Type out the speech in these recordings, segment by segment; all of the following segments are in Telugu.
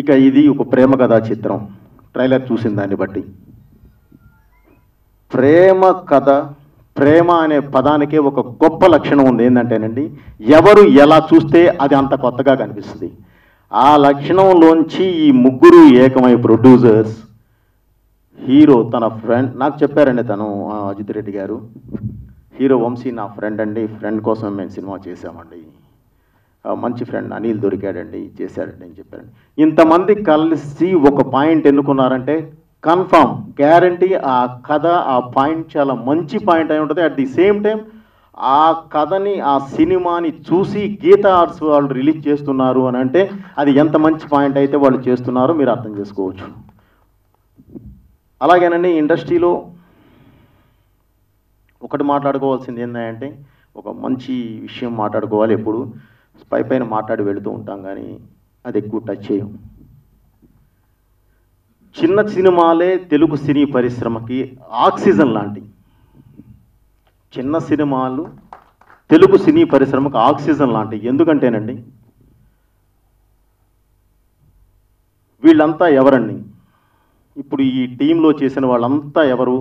ఇక ఇది ఒక ప్రేమ కథా చిత్రం ట్రైలర్ చూసిన దాన్ని బట్టి ప్రేమ కథ ప్రేమ అనే పదానికే ఒక గొప్ప లక్షణం ఉంది ఏంటంటేనండి ఎవరు ఎలా చూస్తే అది అంత కొత్తగా కనిపిస్తుంది ఆ లక్షణంలోంచి ఈ ముగ్గురు ఏకమై ప్రొడ్యూసర్స్ హీరో తన ఫ్రెండ్ నాకు చెప్పారండి తను ఆ, అజిత్ రెడ్డి గారు హీరో వంశీ నా ఫ్రెండ్ అండి ఫ్రెండ్ కోసం మేము సినిమా చేశామండి ఆ, మంచి ఫ్రెండ్ అనిల్ దొరికాడండి చేశాడండి అని చెప్పారండి ఇంతమంది కలిసి ఒక పాయింట్ ఎన్నుకున్నారంటే కన్ఫామ్ గ్యారంటీ ఆ కథ ఆ పాయింట్ చాలా మంచి పాయింట్ అయి ఉంటుంది అట్ ది సేమ్ టైం ఆ కథని ఆ సినిమాని చూసి గీతా ఆర్ట్స్ వాళ్ళు రిలీజ్ చేస్తున్నారు అని అంటే అది ఎంత మంచి పాయింట్ అయితే వాళ్ళు చేస్తున్నారో మీరు అర్థం చేసుకోవచ్చు అలాగేనండి ఇండస్ట్రీలో ఒకటి మాట్లాడుకోవాల్సింది ఏంటంటే ఒక మంచి విషయం మాట్లాడుకోవాలి ఎప్పుడు పై పైన మాట్లాడి వెళుతూ ఉంటాం కానీ అది ఎక్కువ టచ్ చేయం చిన్న సినిమాలే తెలుగు సినీ పరిశ్రమకి ఆక్సిజన్ లాంటి చిన్న సినిమాలు తెలుగు సినీ పరిశ్రమకు ఆక్సిజన్ లాంటి ఎందుకంటేనండి వీళ్ళంతా ఎవరండి ఇప్పుడు ఈ టీంలో చేసిన వాళ్ళంతా ఎవరు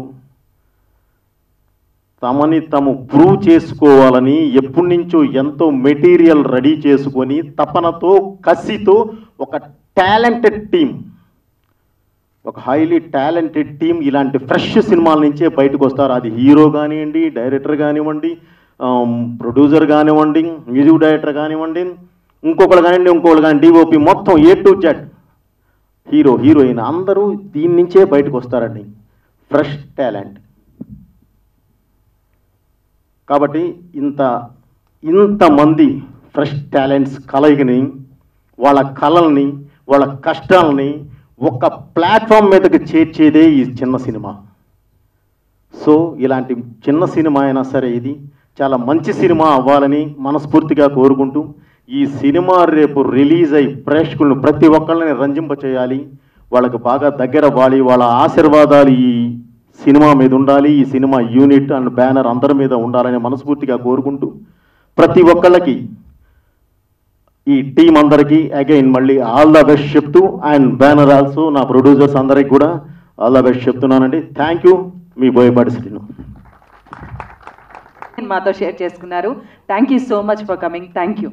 తమని తాము ప్రూవ్ చేసుకోవాలని ఎప్పటి నుంచో ఎంతో మెటీరియల్ రెడీ చేసుకొని తపనతో కసితో ఒక టాలెంటెడ్ టీం ఒక హైలీ టాలెంటెడ్ టీం ఇలాంటి ఫ్రెష్ సినిమాల నుంచే బయటకు వస్తారు అది హీరో కానివ్వండి డైరెక్టర్ కానివ్వండి ప్రొడ్యూసర్ కానివ్వండి మ్యూజిక్ డైరెక్టర్ కానివ్వండి ఇంకొకరు కానివ్వండి ఇంకొకరు కానీ డిఓపి మొత్తం A to Z hero heroine అందరూ దీని నుంచే బయటకు వస్తారండి ఫ్రెష్ టాలెంట్ కాబట్టి ఇంత ఇంతమంది ఫ్రెష్ టాలెంట్స్ కలయికని వాళ్ళ కళల్ని వాళ్ళ కష్టాలని ఒక ప్లాట్ఫామ్ మీదకి చేర్చేదే ఈ చిన్న సినిమా సో ఇలాంటి చిన్న సినిమా అయినా సరే ఇది చాలా మంచి సినిమా అవ్వాలని మనస్ఫూర్తిగా కోరుకుంటూ ఈ సినిమా రేపు రిలీజ్ అయి ప్రేక్షకులను ప్రతి ఒక్కళ్ళని రంజింప చేయాలి వాళ్ళకి బాగా దగ్గర అవ్వాలి వాళ్ళ ఆశీర్వాదాలు ఈ సినిమా మీద ఉండాలి ఈ సినిమా యూనిట్ అండ్ బ్యానర్ అందరి మీద ఉండాలని మనస్ఫూర్తిగా కోరుకుంటూ ప్రతి ఒక్కళ్ళకి ఈ టీం అందరికీ అగైన్ మళ్ళీ ఆల్ ద బెస్ట్ చెప్తూ అండ్ బ్యానర్ ఆల్సో నా ప్రొడ్యూసర్స్ అందరికి కూడా ఆల్ ద బెస్ట్ చెప్తున్నానండి థ్యాంక్ యూ మీ బోయపాటి శ్రీను మాతో షేర్ చేసుకున్నారు thank you so much for coming thank you